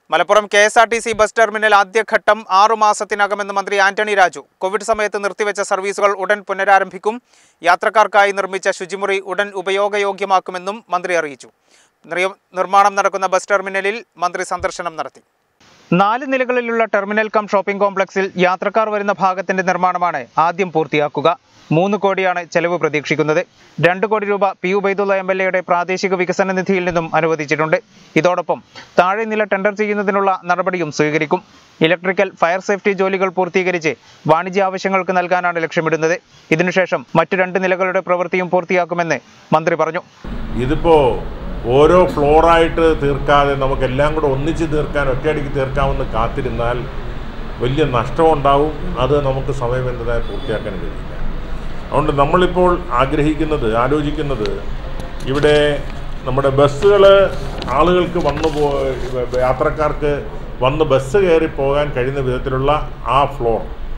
Malappuram K S R T C bus terminal ആദ്യഘട്ടം ആറു മാസത്തിനകമെന്ന് മന്ത്രി ആന്റണി രാജു കോവിഡ് സമയത്ത് നിർത്തിവെച്ച സർവീസുകൾ ഉടൻ പുനരാരംഭിക്കും യാത്രക്കാർക്കായി നിർമ്മിച്ച ശുചിമുറി ഉടൻ ഉപയോഗയോഗ്യമാക്കുമെന്നും മന്ത്രി അറിയിച്ചു നിർ- നിർമ്മാണം നടക്കുന്ന ബസ് ടെർമിനലിൽ മന്ത്രി സന്ദർശനം നടത്തി നാല് നിലകളിലുള്ള ടെർമിനൽ കം ഷോപ്പിംഗ് കോംപ്ലക്സിൽ യാത്രക്കാർ വരുന്ന ഭാഗത്തിന്റെ നിർമ്മാണമാണ് ആദ്യം പൂർത്തിയാക്കുക മൂന്ന് കോടിയാണ് ചെലവ് പ്രതീക്ഷിക്കുന്നത് രണ്ട് കോടി രൂപ പി ഉബൈദുള്ള എം എൽ എയുടെ പ്രാദേശിക വികസന നിധിയിൽ നിന്നും അനുവദിച്ചിട്ടുണ്ട് ഇതോടൊപ്പം താഴെ നില ടെൻഡർ ചെയ്യുന്നതിനുള്ള നടപടിയും സ്വീകരിക്കും ഇലക്ട്രിക്കൽ ഫയർ സേഫ്റ്റി ജോലികൾ പൂർത്തീകരിച്ച് വാണിജ്യ ആവശ്യങ്ങൾക്ക് നൽകാനാണ് ലക്ഷ്യമിടുന്നത് ഇതിനുശേഷം മറ്റു രണ്ട് നിലകളുടെ പ്രവൃത്തിയും പൂർത്തിയാക്കുമെന്ന് മന്ത്രി പറഞ്ഞു ഇതിപ്പോൾ ഓരോ ഫ്ലോറായിട്ട് തീർക്കാതെ നമുക്കെല്ലാം കൂടെ ഒന്നിച്ച് തീർക്കാൻ ഒറ്റയടിക്ക് തീർക്കാമെന്ന് കാത്തിരുന്നാൽ വലിയ നഷ്ടമുണ്ടാവും അത് നമുക്ക് സമയബന്ധിതമായി പൂർത്തിയാക്കാൻ കഴിയില്ല അതുകൊണ്ട് നമ്മളിപ്പോൾ ആഗ്രഹിക്കുന്നത് ആലോചിക്കുന്നത് ഇവിടെ നമ്മുടെ ബസ്സുകൾ ആളുകൾക്ക് വന്നു പോ യാത്രക്കാർക്ക് വന്ന് ബസ് കയറി പോകാൻ കഴിയുന്ന വിധത്തിലുള്ള ആ ഫ്ലോർ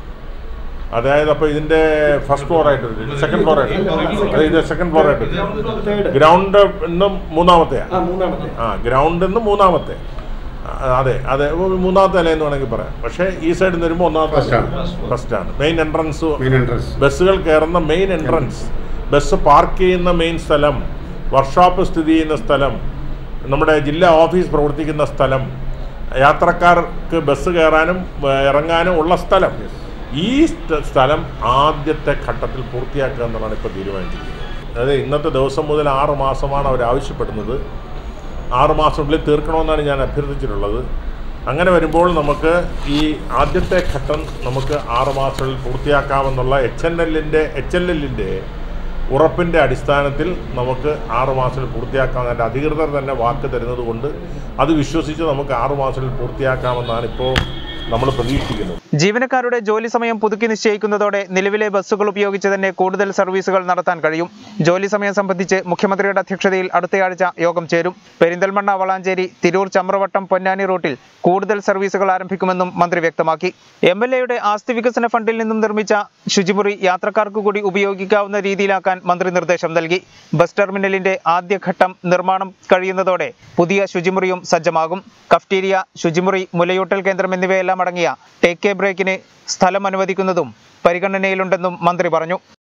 അതായത് അപ്പോൾ ഇതിൻ്റെ ഫസ്റ്റ് ഫ്ലോർ ആയിട്ട് സെക്കൻഡ് ഫ്ലോർ ആയിട്ട് അതായത് ഇത് സെക്കൻഡ് ഫ്ലോർ ആയിട്ട് ഗ്രൗണ്ട് ഇന്ന് മൂന്നാമത്തെയാണ് ആ ഗ്രൗണ്ട് എന്ന് മൂന്നാമത്തെ ആ, അതെ അതെ ഒരു മൂന്നാമത്തെ നില എന്ന് വേണമെങ്കിൽ പറയാം പക്ഷേ ഈ സൈഡിൽ നിന്ന് വരുമ്പോൾ ഒന്നാമത്തെ ഫസ്റ്റ് ആണ് മെയിൻ എൻട്രൻസ് മെയിൻ എൻട്രൻസ് ബസ്സുകൾ കയറുന്ന മെയിൻ എൻട്രൻസ് ബസ് പാർക്ക് ചെയ്യുന്ന മെയിൻ സ്ഥലം വർക്ക്ഷോപ്പ് സ്ഥിതി ചെയ്യുന്ന സ്ഥലം നമ്മുടെ ജില്ലാ ഓഫീസ് പ്രവർത്തിക്കുന്ന സ്ഥലം യാത്രക്കാർക്ക് ബസ് കയറാനും ഏഹ്, ഇറങ്ങാനും ഉള്ള സ്ഥലം ഈ സ്ഥ- സ്ഥലം ആദ്യത്തെ ഘട്ടത്തിൽ പൂർത്തിയാക്കുക എന്നുള്ളതാണ് ഇപ്പോൾ തീരുമാനിച്ചിരിക്കുന്നത് അതായത് ഇന്നത്തെ ദിവസം മുതൽ ആറ് മാസമാണ് അവർ ആവശ്യപ്പെടുന്നത് ആറ് മാസത്തിനുള്ളിൽ തീർക്കണമെന്നാണ് ഞാൻ അഭ്യർത്ഥിച്ചിട്ടുള്ളത് അങ്ങനെ വരുമ്പോൾ നമുക്ക് ഈ ആദ്യത്തെ ഘട്ടം നമുക്ക് ആറ് മാസത്തിൽ പൂർത്തിയാക്കാമെന്നുള്ള എച്ച് എൻ എല്ലിൻ്റെ എച്ച് എൽ എല്ലിൻ്റെ ഉറപ്പിൻ്റെ അടിസ്ഥാനത്തിൽ നമുക്ക് ആറ് മാസത്തിൽ പൂർത്തിയാക്കാം അതിൻ്റെ അധികൃതർ തന്നെ വാക്ക് തരുന്നത് കൊണ്ട് അത് വിശ്വസിച്ച് നമുക്ക് ആറ് മാസത്തിൽ പൂർത്തിയാക്കാമെന്നാണ് ഇപ്പോൾ നമ്മൾ പ്രതീക്ഷിക്കുന്നത് ജീവനക്കാരുടെ ജോലി സമയം പുതുക്കി നിശ്ചയിക്കുന്നതോടെ നിലവിലെ ബസ്സുകൾ ഉപയോഗിച്ച് തന്നെ കൂടുതൽ സർവീസുകൾ നടത്താൻ കഴിയും ജോലി സമയം സംബന്ധിച്ച് മുഖ്യമന്ത്രിയുടെ അധ്യക്ഷതയിൽ അടുത്തയാഴ്ച യോഗം ചേരും പെരിന്തൽമണ്ണ വളാഞ്ചേരി തിരൂർ ചമ്രവട്ടം പൊന്നാനി റൂട്ടിൽ കൂടുതൽ സർവീസുകൾ ആരംഭിക്കുമെന്നും മന്ത്രി വ്യക്തമാക്കി എം എൽ എയുടെ ആസ്തി വികസന ഫണ്ടിൽ നിന്നും നിർമ്മിച്ച ശുചിമുറി യാത്രക്കാർക്ക് കൂടി ഉപയോഗിക്കാവുന്ന രീതിയിലാക്കാൻ മന്ത്രി നിർദ്ദേശം നൽകി ബസ് ടെർമിനലിന്റെ ആദ്യഘട്ടം നിർമ്മാണം കഴിയുന്നതോടെ പുതിയ ശുചിമുറിയും സജ്ജമാകും കഫ്റ്റീരിയ ശുചിമുറി മുലയൂട്ടൽ കേന്ദ്രം എന്നിവയെല്ലാം അടങ്ങിയ ടേക്ക് എ ബ്രേക്കിന് സ്ഥലം അനുവദിക്കുന്നതും പരിഗണനയിലുണ്ടെന്നും മന്ത്രി പറഞ്ഞു